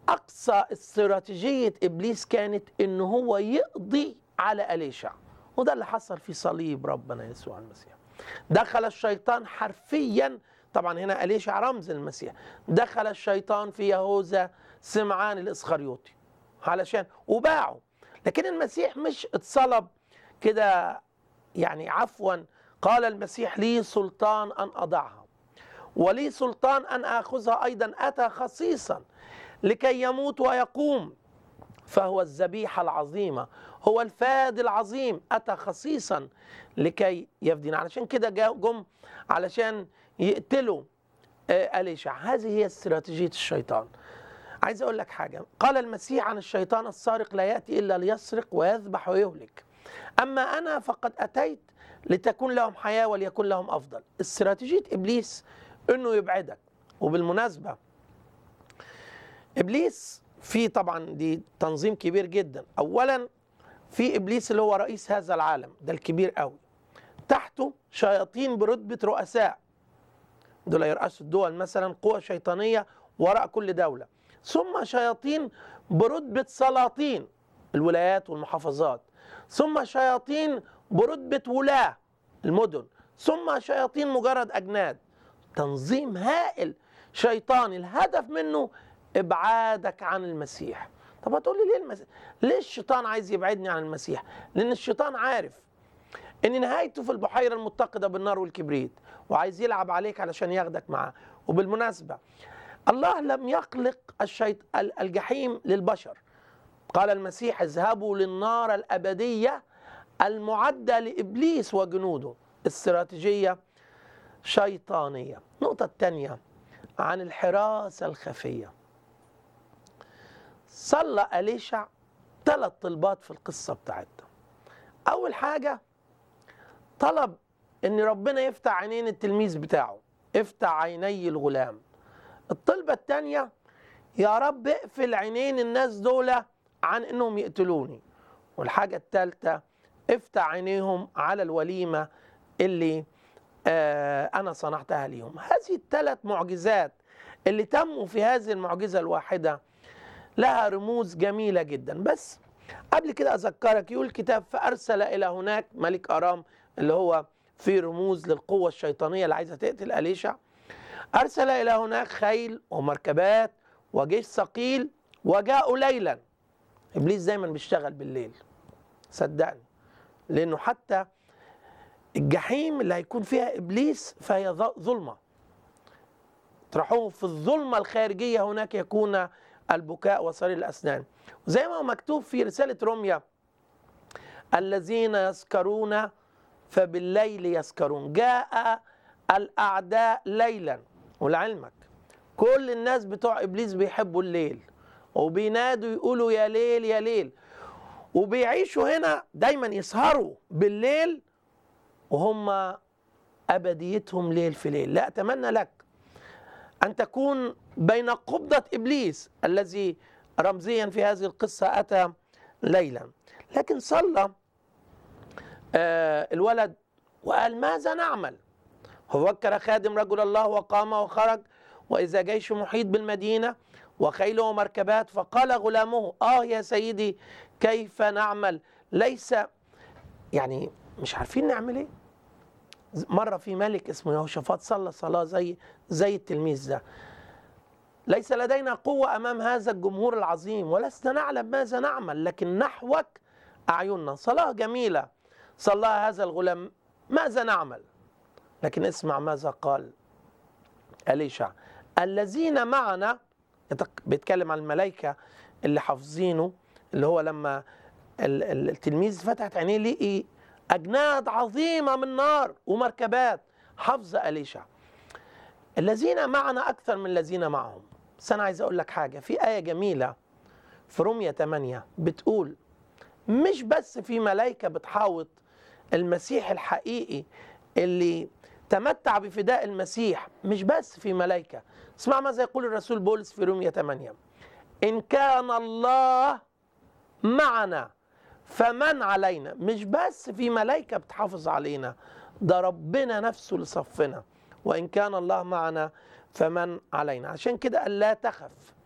اقصى استراتيجيه ابليس كانت ان هو يقضي على اليشع وده اللي حصل في صليب ربنا يسوع المسيح دخل الشيطان حرفيا طبعا هنا اليشع رمز المسيح دخل الشيطان في يهوذا سمعان الاسخريوطي علشان وباعه لكن المسيح مش اتصلب كده يعني عفوا قال المسيح لي سلطان ان اضعها ولي سلطان ان اخذها ايضا اتى خصيصا لكي يموت ويقوم فهو الذبيحه العظيمه هو الفاد العظيم اتى خصيصا لكي يفدينا علشان كده جم علشان يقتلوا اليشع هذه هي استراتيجيه الشيطان عايز اقول لك حاجه قال المسيح عن الشيطان السارق لا ياتي الا ليسرق ويذبح ويهلك اما انا فقد اتيت لتكون لهم حياه وليكن لهم افضل استراتيجيه ابليس انه يبعدك وبالمناسبه ابليس في طبعا دي تنظيم كبير جدا اولا في ابليس اللي هو رئيس هذا العالم ده الكبير قوي تحته شياطين برتبه رؤساء دول يرأسوا الدول مثلا قوى شيطانيه وراء كل دوله ثم شياطين برتبه سلاطين الولايات والمحافظات ثم شياطين برتبه ولاه المدن ثم شياطين مجرد اجناد تنظيم هائل شيطاني الهدف منه ابعادك عن المسيح طب هتقول لي ليه المسيح ليه الشيطان عايز يبعدني عن المسيح لان الشيطان عارف ان نهايته في البحيره المتقده بالنار والكبريت وعايز يلعب عليك علشان ياخدك معاه وبالمناسبه الله لم يخلق الشيط... الجحيم للبشر قال المسيح اذهبوا للنار الابديه المعده لابليس وجنوده استراتيجيه شيطانيه النقطه الثانيه عن الحراسه الخفيه صلى أليشع ثلاث طلبات في القصة بتاعتنا أول حاجة طلب إن ربنا يفتح عينين التلميذ بتاعه افتح عيني الغلام الطلبة الثانية يا رب اقفل عينين الناس دول عن إنهم يقتلوني والحاجة الثالثة افتح عينيهم على الوليمة اللي آه أنا صنعتها ليهم هذه الثلاث معجزات اللي تموا في هذه المعجزة الواحدة لها رموز جميلة جدا بس قبل كده أذكرك يقول الكتاب فأرسل إلى هناك ملك أرام اللي هو في رموز للقوة الشيطانية اللي عايزة تقتل أليشع أرسل إلى هناك خيل ومركبات وجيش ثقيل وجاءوا ليلا إبليس دايما بيشتغل بالليل صدقني لأنه حتى الجحيم اللي هيكون فيها إبليس فهي ظلمة اطرحوه في الظلمة الخارجية هناك يكون البكاء وصرير الأسنان وزي ما هو مكتوب في رسالة روميا الذين يسكرون فبالليل يسكرون جاء الأعداء ليلا ولعلمك كل الناس بتوع إبليس بيحبوا الليل وبينادوا يقولوا يا ليل يا ليل وبيعيشوا هنا دايما يسهروا بالليل وهم أبديتهم ليل في ليل لا أتمنى لك أن تكون بين قبضة إبليس الذي رمزيا في هذه القصة أتى ليلا لكن صلى آه الولد وقال ماذا نعمل ففكر خادم رجل الله وقام وخرج وإذا جيش محيط بالمدينة وخيل ومركبات فقال غلامه آه يا سيدي كيف نعمل ليس يعني مش عارفين نعمل ايه مرة في ملك اسمه يهوشافاط صلى صلاة زي زي التلميذ ده ليس لدينا قوة أمام هذا الجمهور العظيم ولسنا نعلم ماذا نعمل لكن نحوك أعيننا صلاة جميلة صلاها هذا الغلام ماذا نعمل لكن اسمع ماذا قال أليشع الذين معنا بيتكلم عن الملائكة اللي حافظينه اللي هو لما التلميذ فتحت عينيه لقي أجناد عظيمة من نار ومركبات حفظ أليشع الذين معنا أكثر من الذين معهم بس أنا عايز أقول لك حاجة في آية جميلة في رومية 8 بتقول مش بس في ملائكة بتحاوط المسيح الحقيقي اللي تمتع بفداء المسيح مش بس في ملائكة اسمع ماذا يقول الرسول بولس في رومية 8 إن كان الله معنا فمن علينا مش بس في ملائكة بتحافظ علينا ده ربنا نفسه اللي صفنا وإن كان الله معنا فمن علينا عشان كده قال لا تخف